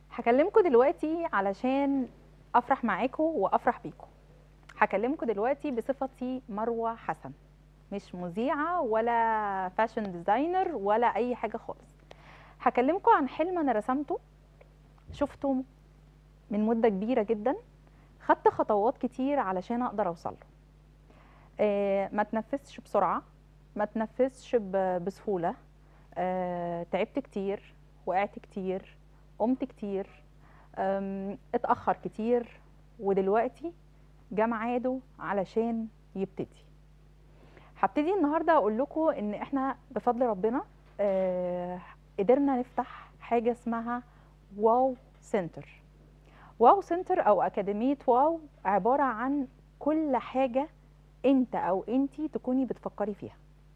هكلمكم دلوقتي علشان افرح معاكم وافرح بيكم هكلمكم دلوقتي بصفتي مروه حسن مش مذيعه ولا فاشن ديزاينر ولا اي حاجه خالص هكلمكم عن حلم انا رسمته شفته من مده كبيره جدا خدت خطوات كتير علشان اقدر اوصل له آه، ما تنفذش بسرعه ما تنفذش ب- بسهوله آه، تعبت كتير وقعت كتير قمت كتير أم، اتأخر كتير ودلوقتي جه ميعاده علشان يبتدي هبتدي النهارده اقول لكم ان احنا بفضل ربنا آه، قدرنا نفتح حاجه اسمها واو سنتر واو سنتر او اكاديميه واو عباره عن كل حاجه انت او انتي تكوني بتفكري فيها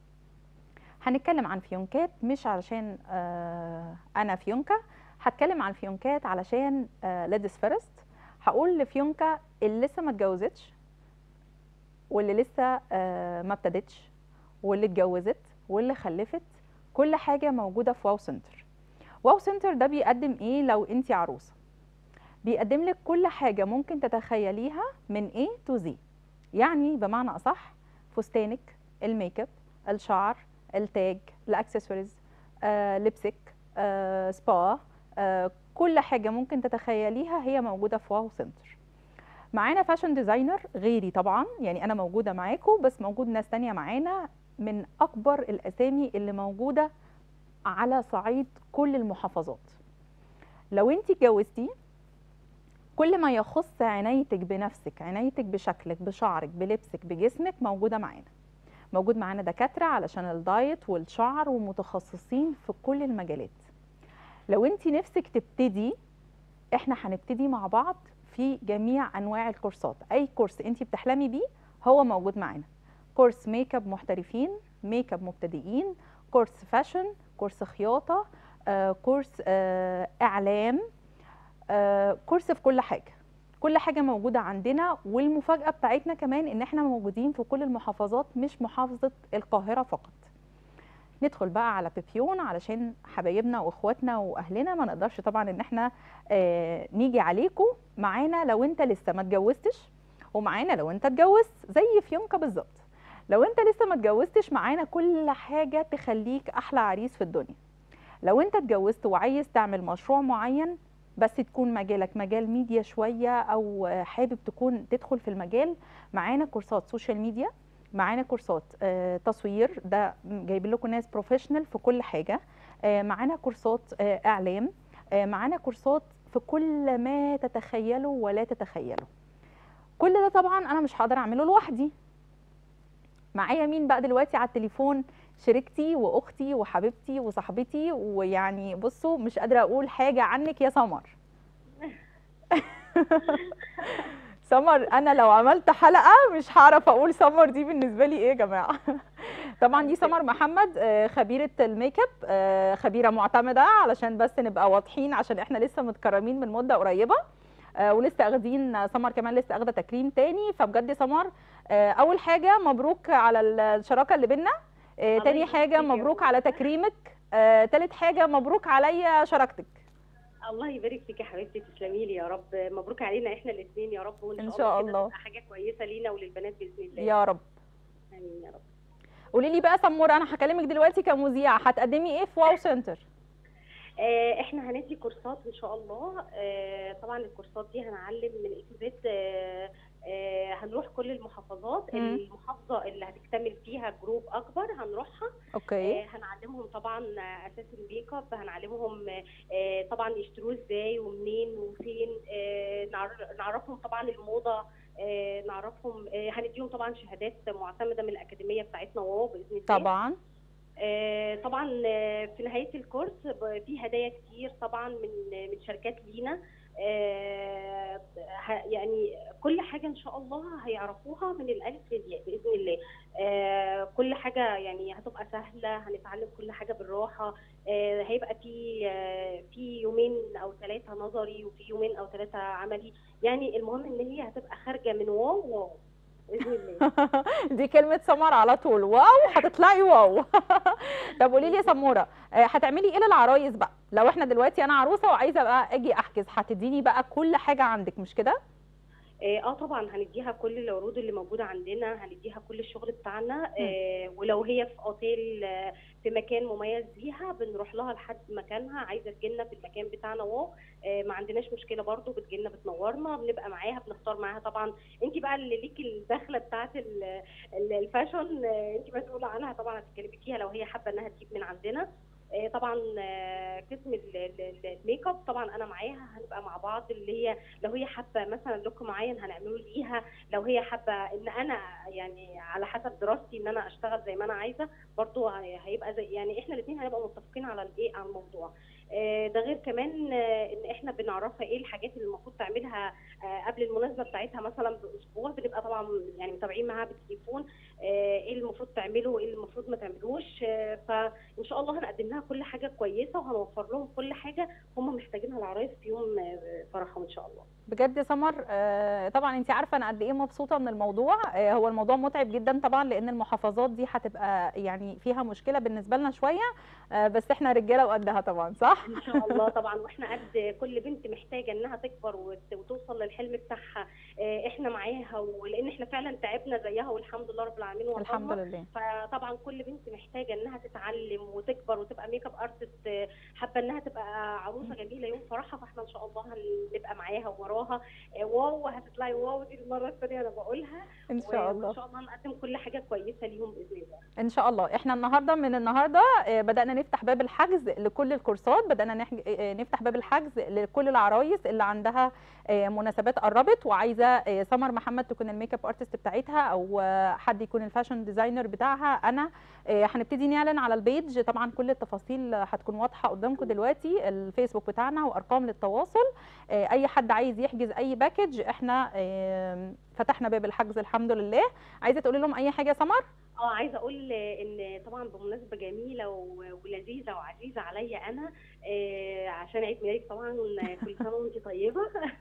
هنتكلم عن فيونكات مش علشان آه، انا فيونكه هتكلم عن فيونكات علشان ليديز فيرست هقول لفيونكا اللي لسه ما اتجوزتش واللي لسه آه، ما ابتدتش واللي اتجوزت واللي خلفت كل حاجه موجوده في واو سنتر واو سنتر ده بيقدم ايه لو انت عروسه بيقدم لك كل حاجه ممكن تتخيليها من A to Z يعني بمعنى اصح فستانك الميك اب الشعر التاج الاكسسوارز آه، لبسك آه، سبا آه، كل حاجه ممكن تتخيليها هي موجوده في واو سنتر معانا فاشن ديزاينر غيري طبعا يعني انا موجوده معاكم بس موجود ناس تانية معانا من اكبر الاسامي اللي موجوده على صعيد كل المحافظات لو انت اتجوزتي كل ما يخص عنايتك بنفسك عنايتك بشكلك بشعرك بلبسك بجسمك موجوده معانا موجود معانا دكاتره علشان الدايت والشعر ومتخصصين في كل المجالات لو انت نفسك تبتدي احنا هنبتدي مع بعض في جميع انواع الكورسات اي كورس انت بتحلمي بيه هو موجود معانا كورس ميك اب محترفين ميك اب مبتدئين كورس فاشن كورس خياطه آه، كورس آه، اعلام آه، كورس في كل حاجه كل حاجه موجوده عندنا والمفاجاه بتاعتنا كمان ان احنا موجودين في كل المحافظات مش محافظه القاهره فقط ندخل بقى على بيبيون علشان حبايبنا واخواتنا واهلنا ما نقدرش طبعا ان احنا آه نيجي عليكم معانا لو انت لسه ما اتجوزتش ومعانا لو انت اتجوزت زي فيونكا بالظبط لو انت لسه ما اتجوزتش معانا كل حاجه تخليك احلى عريس في الدنيا لو انت اتجوزت وعايز تعمل مشروع معين بس تكون مجالك مجال ميديا شويه او آه، حابب تكون تدخل في المجال معانا كورسات سوشيال ميديا معانا كورسات آه، تصوير ده جايبين لكم ناس بروفيشنال في كل حاجه آه، معانا كورسات آه، اعلام آه، معانا كورسات في كل ما تتخيلوا ولا تتخيلوا كل ده طبعا انا مش هقدر اعمله لوحدي معايا مين بقى دلوقتي على التليفون شريكتي واختي وحبيبتي وصاحبتي ويعني بصوا مش قادره اقول حاجه عنك يا سمر سمر انا لو عملت حلقه مش هعرف اقول سمر دي بالنسبه لي ايه يا جماعه طبعا دي سمر محمد آه، خبيره الميك اب آه، خبيره معتمده علشان بس نبقى واضحين عشان احنا لسه متكرمين من مده قريبه آه، ولسه اخدين سمر كمان لسه اخده تكريم تاني فبجد سمر آه، اول حاجه مبروك على ال- الشراكه اللي بينا آه، الله تاني يبارك حاجه فيك يا مبروك رب. على تكريمك آه، تالت حاجه مبروك عليا شراكتك الله يبارك فيك يا حبيبتي تسلمي لي يا رب مبروك علينا احنا الاثنين يا رب وان إن شاء, شاء الله, الله. كده تبقى حاجه كويسه لينا وللبنات باذن الله يا رب امين يا رب قولي لي بقى سمور انا هكلمك دلوقتي كمذيعه هتقدمي ايه في واو سنتر آه احنا هندي كورسات ان شاء الله آه طبعا الكورسات دي هنعلم من اي تو زد آه آه هنروح كل المحافظات مم. المحافظه اللي هتكتمل فيها جروب اكبر هنروحها اوكي آه، هنعلمهم طبعا آه، اساس الميك اب هنعلمهم آه، طبعا يشتروه ازاي ومنين وفين آه، نعر- نعرفهم طبعا الموضه آه، نعرفهم آه، هنديهم طبعا شهادات معتمده من الاكاديميه بتاعتنا واو باذن الله طبعا آه، طبعا آه، في نهايه الكورس ب- في هدايا كتير طبعا من من شركات لينا آه، ه- يعني كل حاجه ان شاء الله هيعرفوها من الالف للياء باذن الله آه، كل حاجه يعني هتبقى سهله هنتعلم كل حاجه بالراحه آه، هيبقى في آه، في يومين او ثلاثه نظري وفي يومين او ثلاثه عملي يعني المهم ان هي هتبقى خارجه من واو واو باذن الله دي كلمه سمر على طول واو هتطلعي واو طب قولي لي يا سموره آه، هتعملي ايه للعرايس بقى لو احنا دلوقتي انا عروسه وعايزه بقى اجي احجز هتديني بقى كل حاجه عندك مش كده اه آه طبعا هنديها كل العروض اللي موجوده عندنا هنديها كل الشغل بتاعنا آه ولو هي في اوتيل آه في مكان مميز ليها بنروح لها لحد مكانها عايزه تجيلنا في المكان بتاعنا واو آه ما عندناش مشكله برضو بتجيلنا بتنورنا بنبقى معاها بنختار معاها طبعا انت بقى اللي ليكي الدخله بتاعت ال- ال- الفاشن آه انت مسؤوله عنها طبعا هتتكلمي فيها لو هي حابه انها تجيب من عندنا آه، طبعا آه، قسم ال- ال- ال- الميك اب طبعا انا معاها هنبقى مع بعض اللي هي لو هي حابه مثلا لوك معين هنعمله ليها لو هي حابه ان انا يعني على حسب دراستي ان انا اشتغل زي ما انا عايزه برضو هي- هيبقى زي يعني احنا الاثنين هنبقى متفقين على الايه على الموضوع آه، ده غير كمان آه، ان احنا بنعرفها ايه الحاجات اللي المفروض تعملها آه، قبل المناسبه بتاعتها مثلا باسبوع بنبقى طبعا يعني متابعين معاها بالتليفون آه، ايه اللي المفروض تعمله وايه اللي المفروض ما تعملوش آه، فان شاء الله هنقدم لها كل حاجه كويسه وهنوفر لهم كل حاجه هم محتاجينها العرايس في يوم آه، فرحهم ان شاء الله بجد يا سمر آه، طبعا انت عارفه انا قد ايه مبسوطه من الموضوع آه، هو الموضوع متعب جدا طبعا لان المحافظات دي هتبقى يعني فيها مشكله بالنسبه لنا شويه آه، بس احنا رجاله وقدها طبعا صح ان شاء الله طبعا واحنا قد كل بنت محتاجه انها تكبر وت- وتوصل للحلم بتاعها آه، احنا معاها ولان احنا فعلا تعبنا زيها والحمد لله رب العالمين الحمد وصلنا لله فطبعا كل بنت محتاجه انها تتعلم وتكبر وتبقى ميك اب ارتست آه، حابه انها تبقى عروسه جميله يوم فرحها فاحنا ان شاء الله هنبقى معاها ووراها آه، واو هتطلعي واو دي المره الثانيه انا بقولها ان شاء الله وان شاء الله نقدم كل حاجه كويسه ليهم باذن الله ان شاء الله احنا النهارده من النهارده آه، بدانا نفتح باب الحجز لكل الكورسات بدانا نحج... آه، نفتح باب الحجز لكل العرايس اللي عندها آه، مناسبات قربت وعايزه آه، سمر محمد تكون الميك اب ارتست بتاعتها او آه، حد يكون الفاشن ديزاينر بتاعها انا آه، هنبتدي نعلن على البيج طبعا كل التفاصيل هتكون واضحه قدامكم دلوقتي الفيسبوك بتاعنا وارقام للتواصل آه، اي حد عايز يحجز اي باكج احنا آه، فتحنا باب الحجز الحمد لله عايزه تقولي لهم اي حاجه يا سمر اه عايزه اقول ان طبعا بمناسبه جميله و- ولذيذه وعزيزه عليا انا آه، عشان عيد ميلادك طبعا كل سنه وانت طيبه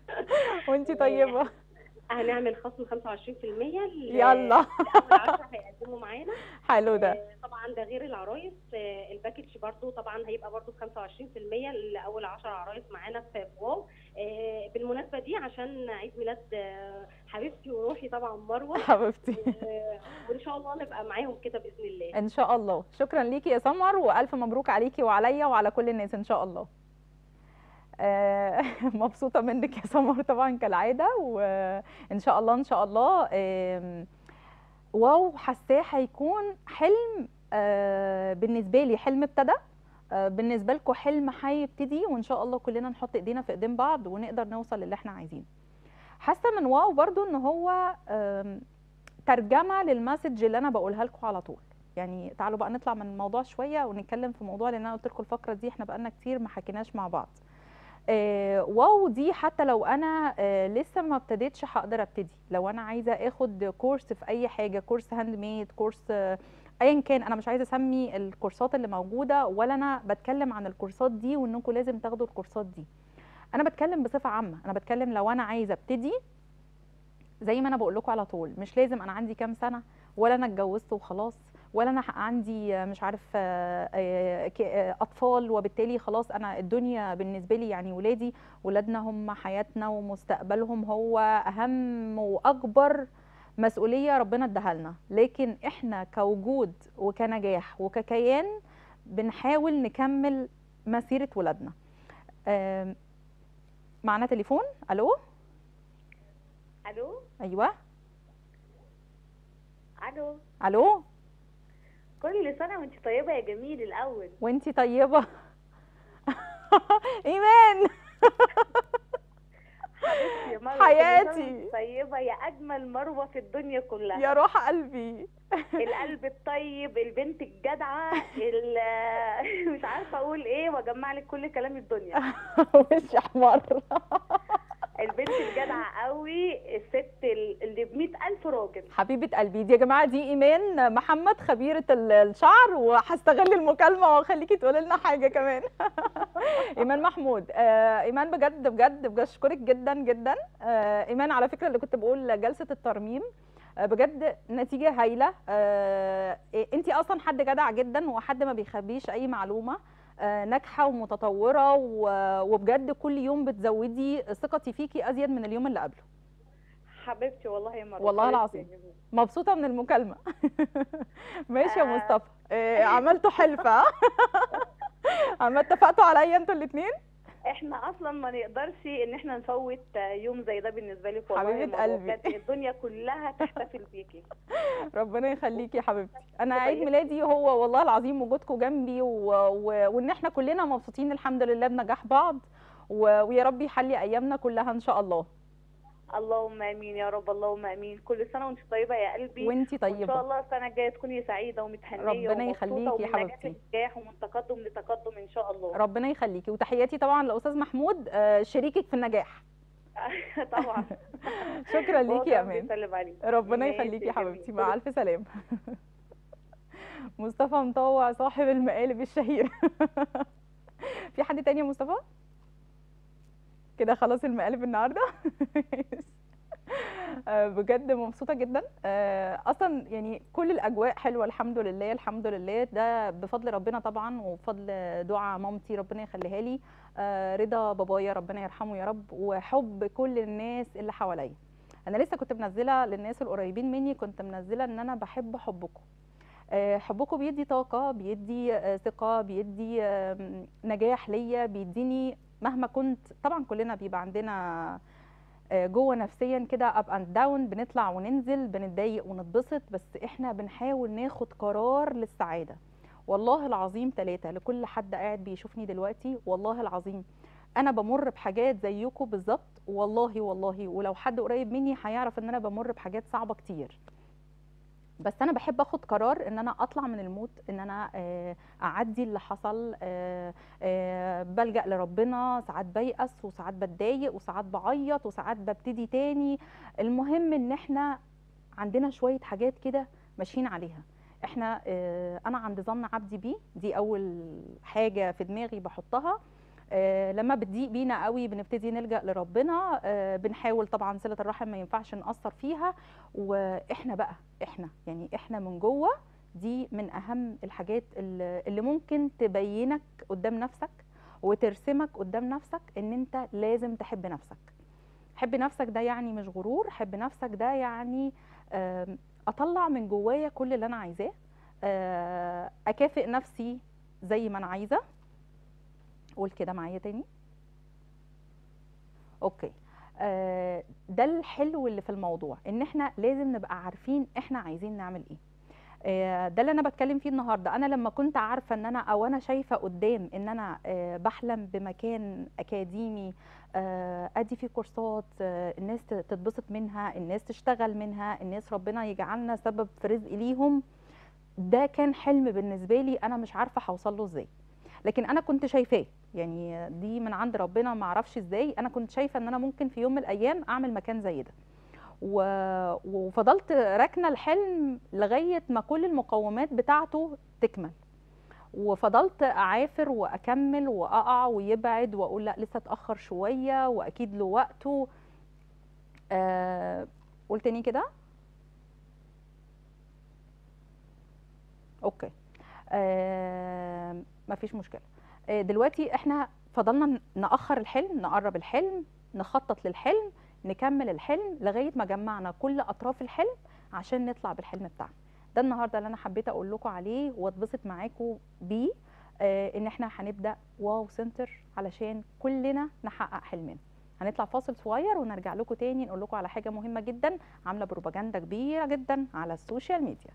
وانتي طيبه هنعمل خصم 25% ل- يلا لاول 10 هيقدموا معانا حلو ده آه، طبعا ده غير العرايس آه، الباكج برضو طبعا هيبقى برضو ب 25% لاول 10 عرايس معانا في واو آه، بالمناسبه دي عشان عيد ميلاد آه، حبيبتي وروحي طبعا مروه حبيبتي آه، وان شاء الله نبقى معاهم كده باذن الله ان شاء الله شكرا ليكي يا سمر والف مبروك عليكي وعليا وعلى كل الناس ان شاء الله آه، مبسوطه منك يا سمر طبعا كالعاده وان شاء الله ان شاء الله آم، واو حاساه هيكون حلم آه، بالنسبه لي حلم ابتدى آه، بالنسبه لكم حلم هيبتدي وان شاء الله كلنا نحط ايدينا في ايدين بعض ونقدر نوصل للي احنا عايزينه حاسه من واو برضو ان هو آم، ترجمه للمسج اللي انا بقولها لكم على طول يعني تعالوا بقى نطلع من الموضوع شويه ونتكلم في موضوع لان انا قلت لكم الفقره دي احنا بقالنا كتير ما حكيناش مع بعض آه واو دي حتى لو انا آه لسه ما ابتديتش هقدر ابتدي لو انا عايزه اخد كورس في اي حاجه كورس هاند ميد كورس آه ايا كان انا مش عايزه اسمي الكورسات اللي موجوده ولا انا بتكلم عن الكورسات دي وانكم لازم تاخدوا الكورسات دي انا بتكلم بصفه عامه انا بتكلم لو انا عايزه ابتدي زي ما انا بقول لكم على طول مش لازم انا عندي كام سنه ولا انا اتجوزت وخلاص ولا انا عندي آه، مش عارف آه، آه، ك- آه، اطفال وبالتالي خلاص انا الدنيا بالنسبه لي يعني ولادي ولادنا هم حياتنا ومستقبلهم هو اهم واكبر مسؤوليه ربنا اداها لنا لكن احنا كوجود وكنجاح وككيان بنحاول نكمل مسيره ولادنا آم، معنا تليفون الو الو ايوه الو الو كل سنه وانت طيبه يا جميل الاول وانتي طيبه ايمان حبيبتي يا مروه كل سنة حياتي. وانت طيبه يا اجمل مروه في الدنيا كلها يا روح قلبي القلب الطيب البنت الجدعه ال- مش عارفه اقول ايه واجمع لك كل كلام الدنيا وش احمر البنت الجدعه قوي الست ال- اللي ب ألف راجل حبيبه قلبي دي يا جماعه دي ايمان محمد خبيره ال- الشعر وهستغل المكالمه واخليكي تقولي لنا حاجه كمان ايمان محمود آه ايمان بجد بجد بشكرك جدا جدا آه ايمان على فكره اللي كنت بقول جلسه الترميم آه، بجد نتيجه هايله آه، انت اصلا حد جدع جدا وحد ما بيخبيش اي معلومه آه، ناجحه ومتطوره و- وبجد كل يوم بتزودي ثقتي فيكي ازيد من اليوم اللي قبله حبيبتي والله يا مروه والله حبيبتي. العظيم. مبسوطه من المكالمه ماشي يا آه. مصطفى آه، عملتوا حلفه عم اتفقتوا عليا انتوا الاثنين احنا اصلا ما نقدرش ان احنا نفوت يوم زي ده بالنسبه لك والله يا حبيبة مروة. قلبي. بجد الدنيا كلها تحتفل بيكي ربنا يخليكي يا حبيبتي انا الله عيد يخليك. ميلادي هو والله العظيم وجودكم جنبي و... و... وان احنا كلنا مبسوطين الحمد لله بنجاح بعض و... ويا رب يحلي ايامنا كلها ان شاء الله اللهم امين يا رب اللهم امين كل سنه وانت طيبه يا قلبي وانتي وان شاء طيبه الله السنه الجايه تكوني سعيده ومتهنيه ربنا ومبسوطة يخليكي يا ومن نجاح حبيبتي. لنجاح ومن تقدم لتقدم ان شاء الله ربنا يخليكي وتحياتي طبعا لاستاذ محمود آه، شريكك في النجاح طبعا شكرا هو ليكي يا كان امان بيسلم عليك ربنا ماشي يخليكي يا جميل. حبيبتي مع الف سلامه مصطفى مطوع صاحب المقالب الشهير في حد تاني يا مصطفى كده خلاص المقالب النهارده آه، بجد مبسوطه جدا آه، اصلا يعني كل الاجواء حلوه الحمد لله الحمد لله ده بفضل ربنا طبعا وبفضل دعاء مامتي ربنا يخليها لي آه، رضا بابايا ربنا يرحمه يا رب وحب كل الناس اللي حواليا انا لسه كنت منزله للناس القريبين مني كنت منزله ان انا بحب حبكم آه، حبكم بيدي طاقه بيدي آه، ثقه بيدي آم، نجاح ليا بيديني مهما كنت طبعا كلنا بيبقى عندنا آه، جوه نفسيا كده اب اند داون بنطلع وننزل بنتضايق ونتبسط بس احنا بنحاول ناخد قرار للسعاده والله العظيم ثلاثة لكل حد قاعد بيشوفني دلوقتي والله العظيم انا بمر بحاجات زيكم بالظبط والله والله ولو حد قريب مني هيعرف ان انا بمر بحاجات صعبه كتير بس انا بحب اخد قرار ان انا اطلع من الموت ان انا آه، اعدي اللي حصل آه، آه، بلجأ لربنا ساعات بيأس وساعات بتضايق وساعات بعيط وساعات ببتدي تاني المهم ان احنا عندنا شويه حاجات كده ماشيين عليها احنا آه، انا عند ظن عبدي بيه دي اول حاجه في دماغي بحطها آه، لما بتضيق بينا قوي بنبتدي نلجأ لربنا آه، بنحاول طبعا صلة الرحم ما ينفعش نأثر فيها واحنا بقى احنا يعني احنا من جوه دي من اهم الحاجات اللي اللي ممكن تبينك قدام نفسك وترسمك قدام نفسك ان انت لازم تحب نفسك حب نفسك ده يعني مش غرور حب نفسك ده يعني آم، اطلع من جوايا كل اللي انا عايزاه آه، اكافئ نفسي زي ما انا عايزه قول كده معايا تاني اوكي آه، ده الحلو اللي في الموضوع ان احنا لازم نبقى عارفين احنا عايزين نعمل ايه آه، ده اللي انا بتكلم فيه النهارده انا لما كنت عارفه ان انا او انا شايفه قدام ان انا آه، بحلم بمكان اكاديمي آه، ادي فيه كورسات آه، الناس ت- تتبسط منها الناس تشتغل منها الناس ربنا يجعلنا سبب في رزق ليهم ده كان حلم بالنسبه لي انا مش عارفه هوصل له ازاي لكن انا كنت شايفاه يعني دي من عند ربنا ما اعرفش ازاي انا كنت شايفه ان انا ممكن في يوم من الايام اعمل مكان زي ده و... وفضلت راكنه الحلم لغايه ما كل المقومات بتاعته تكمل وفضلت اعافر واكمل واقع ويبعد واقول لا لسه اتاخر شويه واكيد له وقته آه... قول تاني كده اوكي آه... مفيش مشكله آه، دلوقتي احنا فضلنا نأخر الحلم نقرب الحلم نخطط للحلم نكمل الحلم لغايه ما جمعنا كل اطراف الحلم عشان نطلع بالحلم بتاعنا ده النهارده اللي انا حبيت اقول لكم عليه واتبسط معاكم بيه آه ان احنا هنبدا واو سنتر علشان كلنا نحقق حلمنا هنطلع فاصل صغير ونرجع لكم تاني نقول لكم على حاجه مهمه جدا عامله بروباجندا كبيره جدا على السوشيال ميديا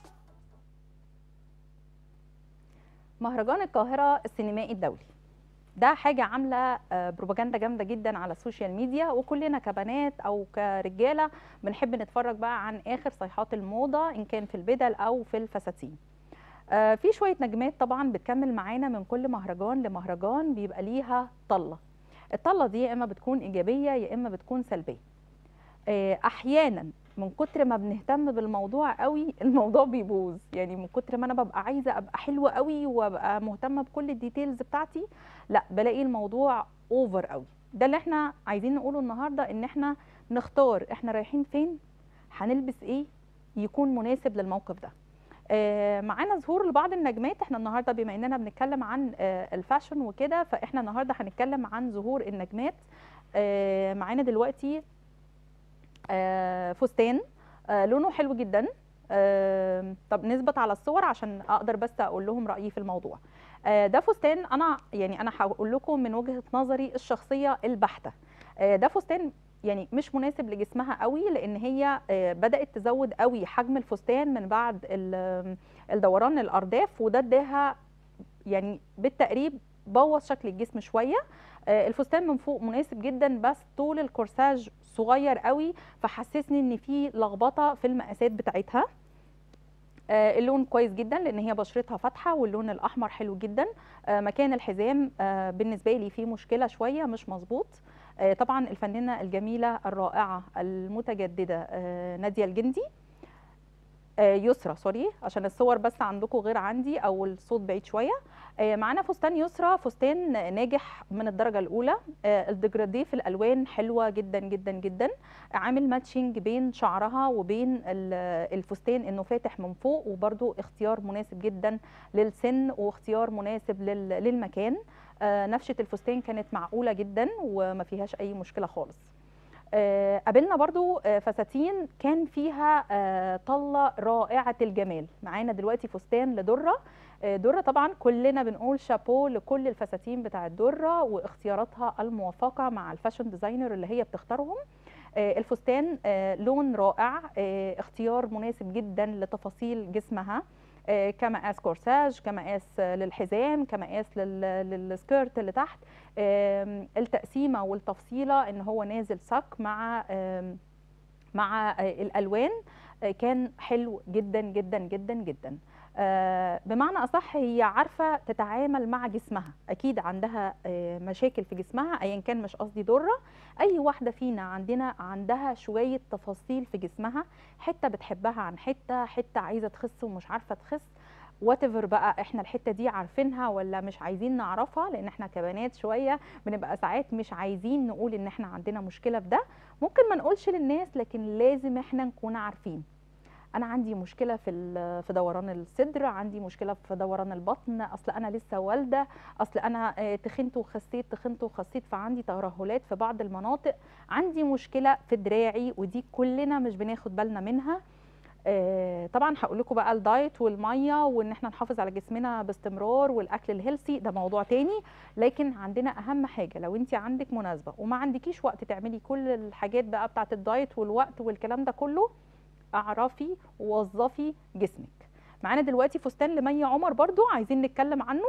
مهرجان القاهرة السينمائي الدولي ده حاجه عامله آه، بروباجندا جامده جدا على السوشيال ميديا وكلنا كبنات او كرجاله بنحب نتفرج بقى عن اخر صيحات الموضه ان كان في البدل او في الفساتين آه، في شويه نجمات طبعا بتكمل معانا من كل مهرجان لمهرجان بيبقى ليها طله الطله دي يا اما بتكون ايجابيه يا اما بتكون سلبيه آه، احيانا من كتر ما بنهتم بالموضوع قوي الموضوع بيبوظ يعني من كتر ما انا ببقى عايزه ابقى حلوه قوي وابقى مهتمه بكل الديتيلز بتاعتي لا بلاقي الموضوع اوفر قوي ده اللي احنا عايزين نقوله النهارده ان احنا نختار احنا رايحين فين هنلبس ايه يكون مناسب للموقف ده آه، معانا ظهور لبعض النجمات احنا النهارده بما اننا بنتكلم عن آه، الفاشن وكده فاحنا النهارده هنتكلم عن ظهور النجمات آه، معانا دلوقتي آه، فستان آه، لونه حلو جدا آه، طب نثبت على الصور عشان اقدر بس اقول لهم رايي في الموضوع آه، ده فستان انا يعني انا هقول لكم من وجهه نظري الشخصيه البحته آه، ده فستان يعني مش مناسب لجسمها قوي لان هي آه، بدات تزود قوي حجم الفستان من بعد ال- الدوران الارداف وده اداها يعني بالتقريب بوظ شكل الجسم شويه آه، الفستان من فوق مناسب جدا بس طول الكورساج صغير قوي فحسسني ان في لخبطه في المقاسات بتاعتها آه، اللون كويس جدا لان هي بشرتها فاتحه واللون الاحمر حلو جدا آه، مكان الحزام آه، بالنسبه لي فيه مشكله شويه مش مظبوط آه، طبعا الفنانه الجميله الرائعه المتجدده آه، ناديه الجندي آه، يسرى سوري عشان الصور بس عندكم غير عندي او الصوت بعيد شويه آه، معانا فستان يسرى فستان ناجح من الدرجه الاولى آه، الديجراديه في الالوان حلوه جدا جدا جدا عامل ماتشنج بين شعرها وبين ال- الفستان انه فاتح من فوق وبرده اختيار مناسب جدا للسن واختيار مناسب لل- للمكان آه، نفشه الفستان كانت معقوله جدا وما فيهاش اي مشكله خالص آه، قابلنا برضو آه، فساتين كان فيها آه، طلة رائعة الجمال معانا دلوقتي فستان لدرة آه، درة طبعا كلنا بنقول شابو لكل الفساتين بتاع الدرة واختياراتها الموفقة مع الفاشن ديزاينر اللي هي بتختارهم آه، الفستان آه، لون رائع آه، اختيار مناسب جدا لتفاصيل جسمها آه، كمقاس كورساج كمقاس آه، للحزام كمقاس لل- للسكيرت اللي تحت آم، التقسيمه والتفصيله ان هو نازل صك مع آم، مع آه، الالوان آه، كان حلو جدا جدا جدا جدا آه، بمعنى اصح هي عارفه تتعامل مع جسمها اكيد عندها آه، مشاكل في جسمها ايا كان مش قصدي ضره اي واحده فينا عندنا عندها شويه تفاصيل في جسمها حته بتحبها عن حته حته عايزه تخس ومش عارفه تخس وات بقى احنا الحته دي عارفينها ولا مش عايزين نعرفها لان احنا كبنات شويه بنبقى ساعات مش عايزين نقول ان احنا عندنا مشكله في ده ممكن ما نقولش للناس لكن لازم احنا نكون عارفين انا عندي مشكله في ال- في دوران الصدر عندي مشكله في دوران البطن اصل انا لسه والده اصل انا آه، تخنت وخسيت تخنت وخسيت فعندي ترهلات في بعض المناطق عندي مشكله في دراعي ودي كلنا مش بناخد بالنا منها آه، طبعا هقول لكم بقى الدايت والميه وان احنا نحافظ على جسمنا باستمرار والاكل الهيلثي ده موضوع تاني لكن عندنا اهم حاجه لو انت عندك مناسبه وما عندكيش وقت تعملي كل الحاجات بقى بتاعه الدايت والوقت والكلام ده كله اعرفي ووظفي جسمك معانا دلوقتي فستان لمي عمر برضو عايزين نتكلم عنه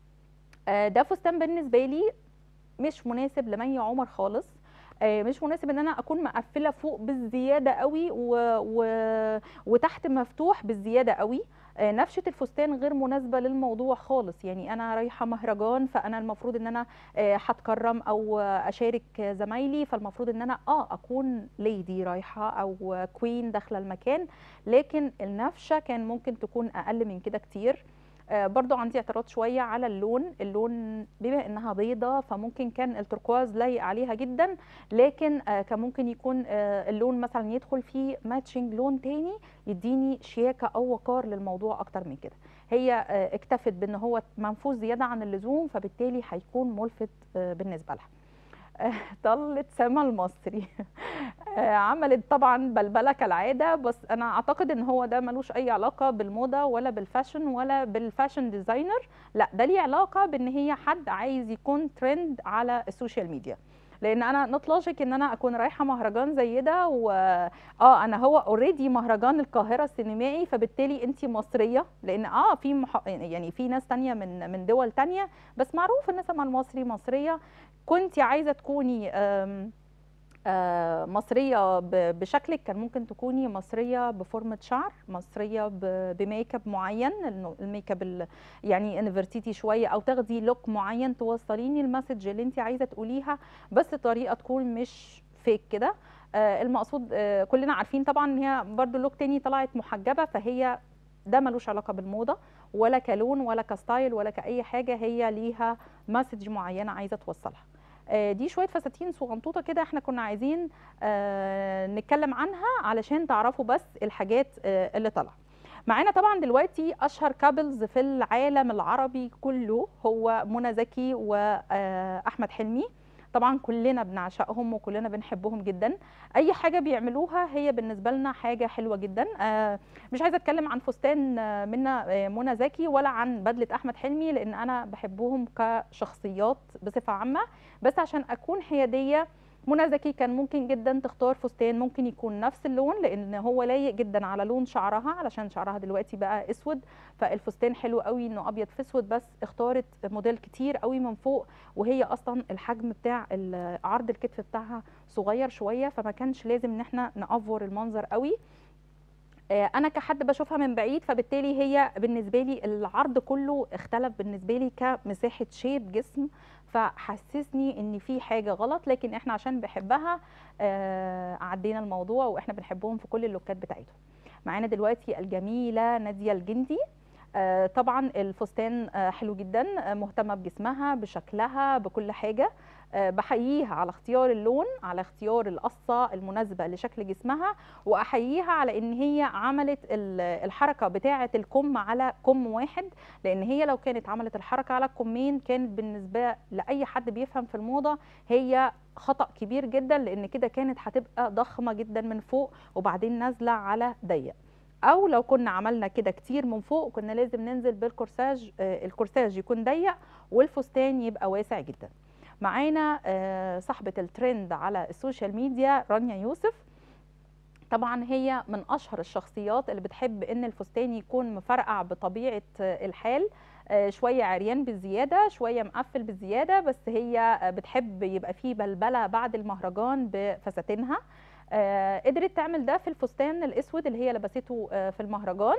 آه، ده فستان بالنسبه لي مش مناسب لمي عمر خالص آه، مش مناسب ان انا اكون مقفله فوق بالزياده قوي و... و... وتحت مفتوح بالزياده قوي آه، نفشه الفستان غير مناسبه للموضوع خالص يعني انا رايحه مهرجان فانا المفروض ان انا آه، هتكرم او آه، اشارك زمايلي فالمفروض ان انا اه اكون ليدي رايحه او كوين داخله المكان لكن النفشه كان ممكن تكون اقل من كده كتير آه، برضو عندي اعتراض شوية على اللون اللون بما انها بيضة فممكن كان التركواز لايق عليها جدا لكن آه، كان ممكن يكون آه، اللون مثلا يدخل فيه ماتشنج لون تاني يديني شياكة او وقار للموضوع اكتر من كده هي آه، اكتفت بان هو منفوذ زيادة عن اللزوم فبالتالي هيكون ملفت آه، بالنسبة لها آه، طلة سما المصري آه، عملت طبعا بلبله كالعاده بس انا اعتقد ان هو ده ملوش اي علاقه بالموضه ولا بالفاشن ولا بالفاشن ديزاينر لا ده ليه علاقه بان هي حد عايز يكون ترند على السوشيال ميديا لان انا نوت لوجيك ان انا اكون رايحه مهرجان زي ده و اه انا هو اوريدي مهرجان القاهره السينمائي فبالتالي انت مصريه لان اه في مح... يعني في ناس تانية من من دول تانية بس معروف الناس مع المصري مصريه كنت عايزه تكوني آم آه، مصريه ب- بشكلك كان ممكن تكوني مصريه بفورمه شعر مصريه ب- بميك اب معين إنه الميك اب ال- يعني انفرتيتي شويه او تاخدي لوك معين توصليني المسج اللي انت عايزه تقوليها بس طريقه تكون مش فيك كده آه، المقصود آه، كلنا عارفين طبعا ان هي برضو لوك تاني طلعت محجبه فهي ده ملوش علاقه بالموضه ولا كلون ولا كستايل ولا كاي حاجه هي ليها مسج معينه عايزه توصلها آه، دي شويه فساتين صغنطوطه كده احنا كنا عايزين آه، نتكلم عنها علشان تعرفوا بس الحاجات آه، اللي طالعه معانا طبعا دلوقتي اشهر كابلز في العالم العربي كله هو منى زكي واحمد حلمي طبعا كلنا بنعشقهم وكلنا بنحبهم جدا اي حاجه بيعملوها هي بالنسبه لنا حاجه حلوه جدا آه، مش عايزه اتكلم عن فستان آه، منى آه، منى زكي ولا عن بدله احمد حلمي لان انا بحبهم كشخصيات بصفه عامه بس عشان اكون حياديه منى زكي كان ممكن جدا تختار فستان ممكن يكون نفس اللون لان هو لايق جدا على لون شعرها علشان شعرها دلوقتي بقى اسود فالفستان حلو قوي انه ابيض في اسود بس اختارت موديل كتير قوي من فوق وهي اصلا الحجم بتاع ال- عرض الكتف بتاعها صغير شويه فما كانش لازم ان احنا نافور المنظر قوي آه، انا كحد بشوفها من بعيد فبالتالي هي بالنسبه لي العرض كله اختلف بالنسبه لي كمساحه شيب جسم فحسسني ان في حاجه غلط لكن احنا عشان بحبها آه، عدينا الموضوع واحنا بنحبهم في كل اللوكات بتاعتهم معانا دلوقتي الجميله ناديه الجندي آه، طبعا الفستان آه، حلو جدا آه، مهتمه بجسمها بشكلها بكل حاجه آه، بحييها على اختيار اللون على اختيار القصه المناسبه لشكل جسمها واحييها على ان هي عملت ال- الحركه بتاعه الكم على كم واحد لان هي لو كانت عملت الحركه على الكمين كانت بالنسبه لاي حد بيفهم في الموضه هي خطا كبير جدا لان كده كانت هتبقى ضخمه جدا من فوق وبعدين نازله على ضيق او لو كنا عملنا كده كتير من فوق كنا لازم ننزل بالكورساج آه، الكورساج يكون ضيق والفستان يبقى واسع جدا معانا آه، صاحبه الترند على السوشيال ميديا رانيا يوسف طبعا هي من اشهر الشخصيات اللي بتحب ان الفستان يكون مفرقع بطبيعه آه، الحال آه، شويه عريان بالزياده شويه مقفل بالزياده بس هي آه، بتحب يبقى فيه بلبله بعد المهرجان بفساتينها آه، قدرت تعمل ده في الفستان الاسود اللي هي لبسته آه، في المهرجان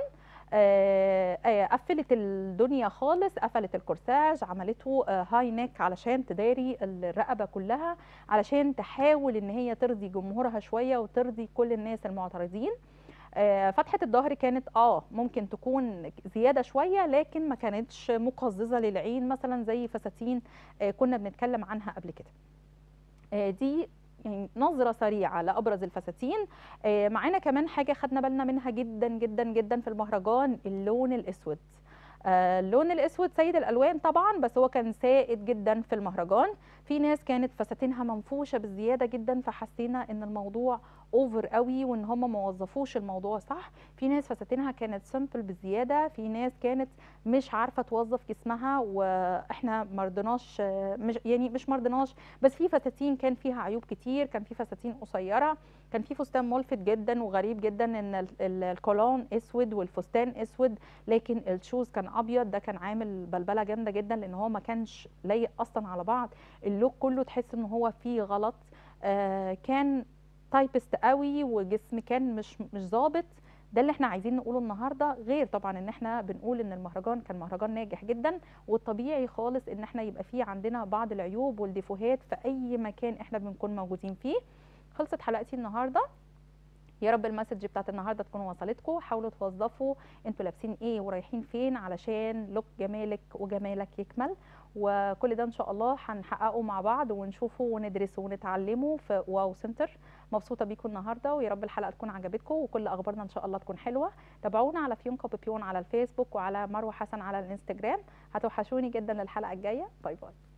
آه، آه، قفلت الدنيا خالص قفلت الكورساج عملته آه، هاي نيك علشان تداري الرقبه كلها علشان تحاول ان هي ترضي جمهورها شويه وترضي كل الناس المعترضين آه، فتحه الظهر كانت اه ممكن تكون زياده شويه لكن ما كانتش مقززه للعين مثلا زي فساتين آه، كنا بنتكلم عنها قبل كده آه، دي يعني نظرة سريعة لأبرز الفساتين آه، معانا كمان حاجة خدنا بالنا منها جدا جدا جدا في المهرجان اللون الأسود آه، اللون الأسود سيد الألوان طبعا بس هو كان سائد جدا في المهرجان في ناس كانت فساتينها منفوشة بزيادة جدا فحسينا ان الموضوع اوفر قوي وان هم ما وظفوش الموضوع صح في ناس فساتينها كانت سمبل بزيادة في ناس كانت مش عارفة توظف جسمها واحنا مرضناش آه، مش يعني مش مرضناش بس في فساتين كان فيها عيوب كتير كان في فساتين قصيره كان في فستان ملفت جدا وغريب جدا ان ال- ال- الكولون اسود والفستان اسود لكن الشوز كان ابيض ده كان عامل بلبله جامده جدا لان هو ما كانش لايق اصلا على بعض اللوك كله تحس ان هو فيه غلط آه كان تايبست قوي وجسم كان مش مش ظابط ده اللي احنا عايزين نقوله النهارده غير طبعا ان احنا بنقول ان المهرجان كان مهرجان ناجح جدا والطبيعي خالص ان احنا يبقى فيه عندنا بعض العيوب والديفوهات في اي مكان احنا بنكون موجودين فيه خلصت حلقتي النهارده يا رب المسج بتاعت النهارده تكون وصلتكم حاولوا توظفوا انتوا لابسين ايه ورايحين فين علشان لوك جمالك وجمالك يكمل وكل ده ان شاء الله هنحققه مع بعض ونشوفه وندرسه ونتعلمه في واو سنتر مبسوطه بيكم النهارده ويا رب الحلقه تكون عجبتكم وكل اخبارنا ان شاء الله تكون حلوه تابعونا على فيونكو بيبيون على الفيسبوك وعلى مروه حسن على الانستجرام هتوحشوني جدا الحلقه الجايه باي باي